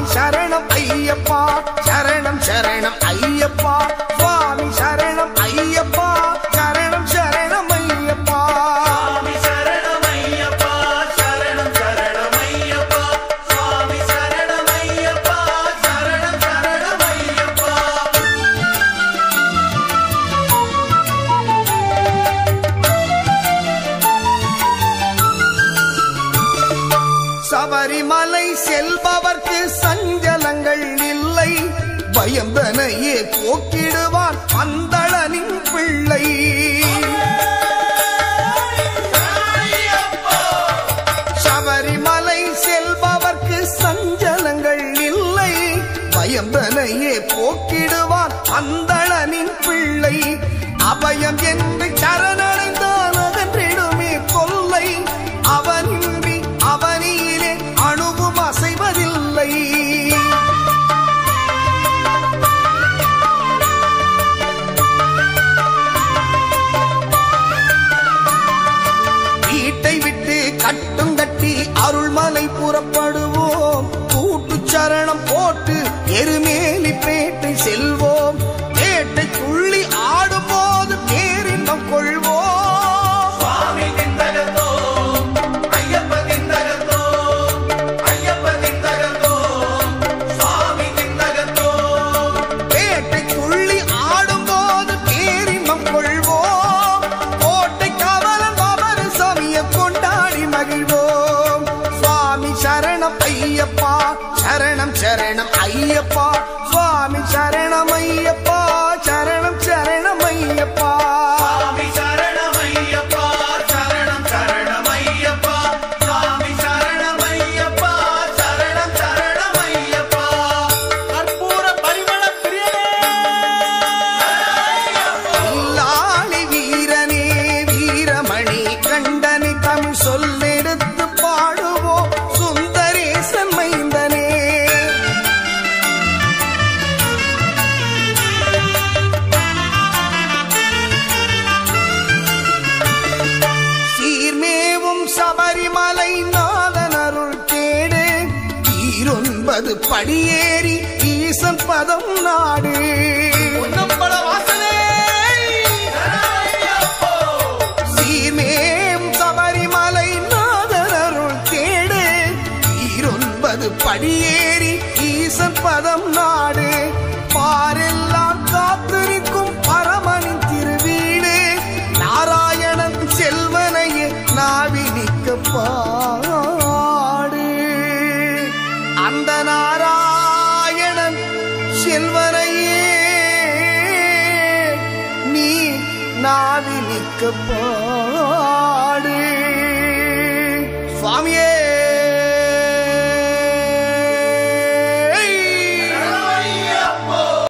சரணம் ஐயப்பா சரணம் சரணம் ஐயப்பா சுவாமி சரணம் ஐயப்பா சரணம் சரணம் ஐயப்பா சுவாமி சரணமையப்பா சரணம் சரணமையப்பா சுவாமி சரணமையப்பா சரணம் சரணமையப்பா சபரிமலை செல்பவர்க்கு சஞ்சலங்கள் இல்லை பயந்தனையே போக்கிடுவான் அந்தளனின் பிள்ளை சபரிமலை செல்பவர்க்கு சஞ்சலங்கள் இல்லை பயந்தனையே போக்கிடுவான் அந்தளனின் பிள்ளை அபயம் என்று சரணடைந்தான் அகன்றிடுமே கொல்லை அவனின்றி அவனியிலே அணுவும் அசைவதில்லை வீட்டை விட்டு கட்டும் கட்டி அருள்மலை புறப்படுவோம் கூட்டு சரணம் போட்டு எருமேலி பேட்டை செல்வோம் பேட்டை துள்ளி ஆடும்போது பேரின்பம் கொள்வோம் சுவாமி திண்டகத்தோ ஐயப்ப திண்டகத்தோ ஐயப்ப திண்டகத்தோ சுவாமி திண்டகத்தோ பேட்டை துள்ளி ஆடும்போது பேரின்பம் கொள்வோம் கோட்டை கவலம் அவர் சாமியை கொண்டாடி மகிழ்வோம் சுவாமி சரணம் ஐயப்பா சரணம் சரணம் ஐயப்பா சுவாமி சரணம் ஐயப்பா சரணம் சரணம் ஐயப்பா சுவாமி சரணமையப்பா சரணம் சரணமையப்பா சுவாமி சரணமையப்பா சரணம் சரணமையப்பா கற்பூர பரிமள பிரியனே இல்லாளி வீரனே வீரமணி கண்டனை தமிழ் சொல்லெடுத்து பாடுவோம் சுந்தரேசன் மைந்தனே சீர்மேவும் சபரிமலை நாதன் அருள் கேடு ஈரொன்பது படியேறி ஈசன் பதம் நாடு பொன்னம்பல வாசனே சீர்மேம் சபரிமலை நாதன் அருள் கேடு ஈரொன்பது படியேறி ஈசன் பதம் நாடு பாரெல்லாம் காத்திருக்கும் பரமனின் திருவீடு நாராயணன் செல்வனையே நாவினிக்க பாடு அந்த நாராயணன் செல்வனையே நீ நாவினிக்க பாடு சுவாமியே